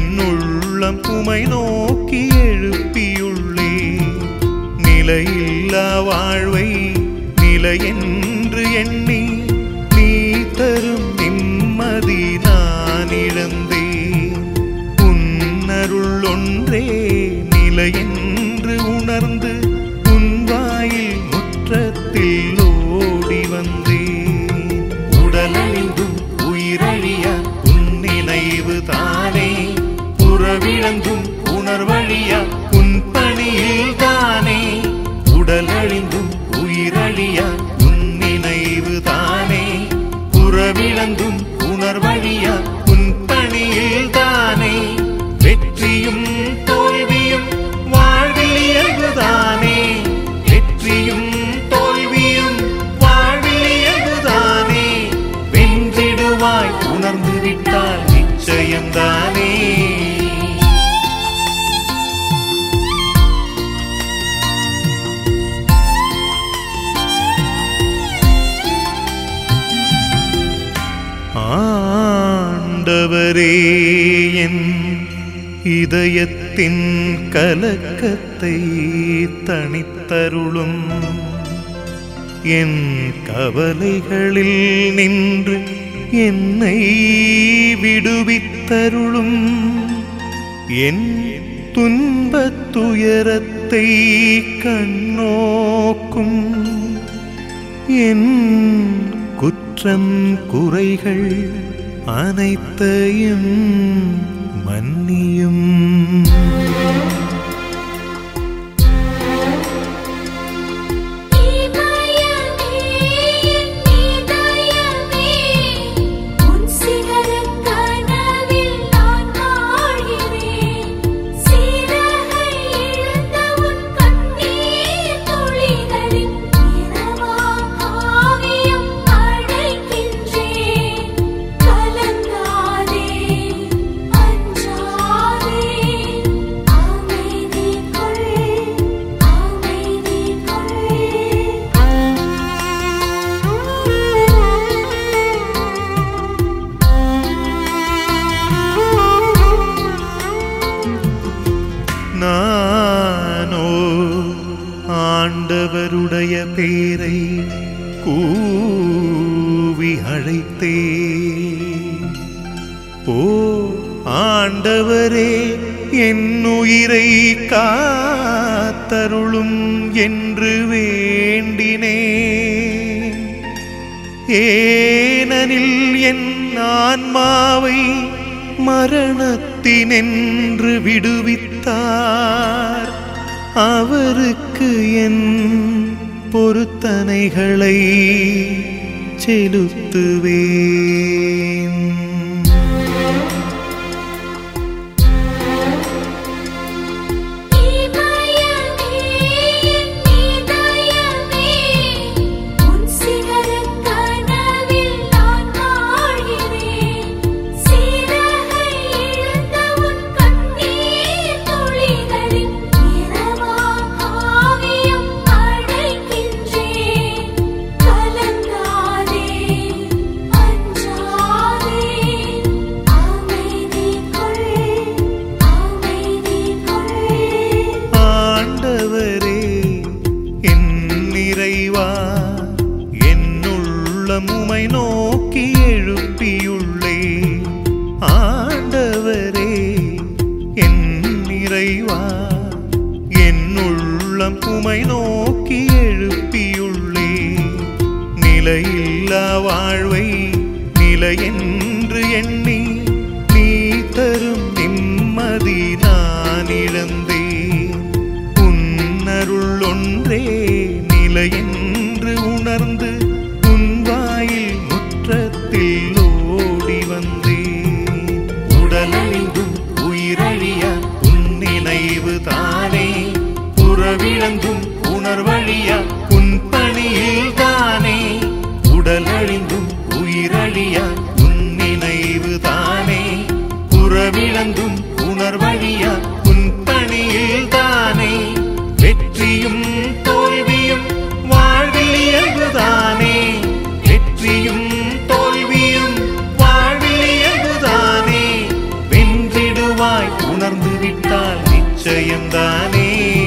என்னுள்ளம் உமை நோக்கி எழுப்பியுள்ளே நிலையில்லா வாழ்வை நிலையென்று எண்ணி நீ தரும் நிம்மதி நான் இழந்தேன் உன்னருள் ஒன்றே நிலையென்று உணர்ந்து உன் வாயில் முற்றத்தில் ஓடி வந்தேன் உடலழிந்தும் உயிரழிய உன் நினைவு தானே புறவிழந்தும் உணர்வழிய உன் பணியில் தானே உடலழிந்தும் உயிரழிய உன் நினைவு தானே புறவிழந்தும் உணர்வழிய உன் பணியில் தானே வெற்றியும் தோல்வியும் வாழ்வில் இயல்புதானே வெற்றியும் தோல்வியும் வாழ்வில் இயல்புதானே வென்றிடுவாய் உணர்ந்து விட்டால் நிச்சயம்தானே ஆண்டவரே என் இதயத்தின் கலக்கத்தை தனித்தருளும் என் கவலைகளில் நின்று என்னை விடுவித்தருளும் என் துன்பத் துயரத்தை கண்ணோக்கும் என் குற்றம் குறைகள் அனைத்தையும் மன்னியும் இமயமே என் இதயமே உன் சிகரக் கனவில் நான் வாழ்கிறேன் சிறகை இழந்த உன் கண்ணீர் துளிகளில் இரவாம் காவியம் படைக்கின்றேன் கலங்காதே அஞ்சாதே அமைதி கொள் அமைதி நானோ ஆண்டவருடைய பேரை கூவி அழைத்தே ஓ ஆண்டவரே என் உயிரை காத்தருளும் என்று வேண்டினே ஏனெனில் என் ஆன்மாவை மரணத்தினென்று விடுவித்தார் அவருக்கு என் பொருத்தனைகளை செலுத்துவேன் இமயமே என் இதயமே உன் சிகரக் கனவில் நான் வாழ்கிறேன் சிறகை இழந்த உன் கண்ணீர் துளிகளில் இரவாம் காவியம் படைக்கின்றேன் கலங்காதே அஞ்சாதே அமைதி கொள் அமைதி கொள் ஆண்டவரே என் நிறைவா என்னுள்ளம் உமை நோக்கி எழுப்பியுள்ளே ஆண்டவரே என் நிறைவா என்னுள்ளம் உமை நோக்கி எழுப்பியுள்ளே நிலையில்லா வாழ்வை நிலையென்று எண்ணி நீ தரும் நிம்மதி நான் இழந்தேன் உன்னருள் ஒன்றே நிலையென்று உணர்ந்து உன் வாயில் முற்றத்தில் ஓடி வந்தேன் உடலழிந்தும் உயிரழிய உன் நினைவு தானே புறவிழந்தும் உணர்வழிய உன் பணியில் தானே உடலழிந்தும் உயிரழிய உன் நினைவு தானே புறவிழந்தும் உணர்வழிய உன் பணியில் தானே வெற்றியும் தோல்வியும் வாழ்வில் இயல்புதானே வெற்றியும் தோல்வியும் வாழ்வில் இயல்புதானே வென்றிடுவாய் நிச்சயம்தானே